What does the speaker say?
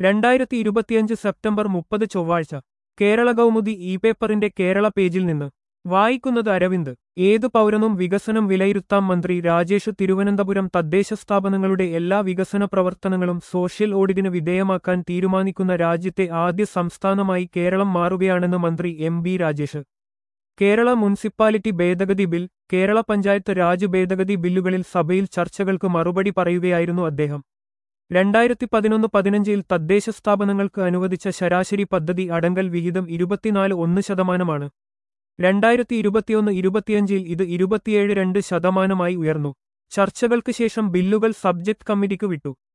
രണ്ടായിരത്തി ഇരുപത്തിയഞ്ച് സെപ്റ്റംബർ മുപ്പത് ചൊവ്വാഴ്ച കേരള കൗമുദി ഇ പേപ്പറിന്റെ കേരള പേജിൽ നിന്ന് വായിക്കുന്നത് അരവിന്ദ് ഏതു പൗരനും വികസനം വിലയിരുത്താം മന്ത്രി രാജേഷ് തിരുവനന്തപുരം തദ്ദേശ സ്ഥാപനങ്ങളുടെ എല്ലാ വികസന പ്രവർത്തനങ്ങളും സോഷ്യൽ ഓഡിറ്റിന് വിധേയമാക്കാൻ തീരുമാനിക്കുന്ന രാജ്യത്തെ ആദ്യ സംസ്ഥാനമായി കേരളം മാറുകയാണെന്ന് മന്ത്രി M B Rajesh Kerala municipality ഭേദഗതി ബിൽ കേരള പഞ്ചായത്ത് രാജ് ഭേദഗതി ബില്ലുകളിൽ സഭയിൽ ചർച്ചകൾക്ക് മറുപടി പറയുകയായിരുന്നു അദ്ദേഹം രണ്ടായിരത്തി പതിനൊന്ന് പതിനഞ്ചിൽ തദ്ദേശ സ്ഥാപനങ്ങൾക്ക് അനുവദിച്ച ശരാശരി പദ്ധതി അടങ്കൽ വിഹിതം ഇരുപത്തിനാല് ഒന്ന് ശതമാനമാണ് രണ്ടായിരത്തി ഇരുപത്തിയൊന്ന് ഇരുപത്തിയഞ്ചിൽ ഇത് ഇരുപത്തിയേഴ് രണ്ട് ശതമാനമായി ഉയർന്നു ചർച്ചകൾക്ക് ശേഷം ബില്ലുകൾ സബ്ജക്ട് കമ്മിറ്റിക്ക് വിട്ടു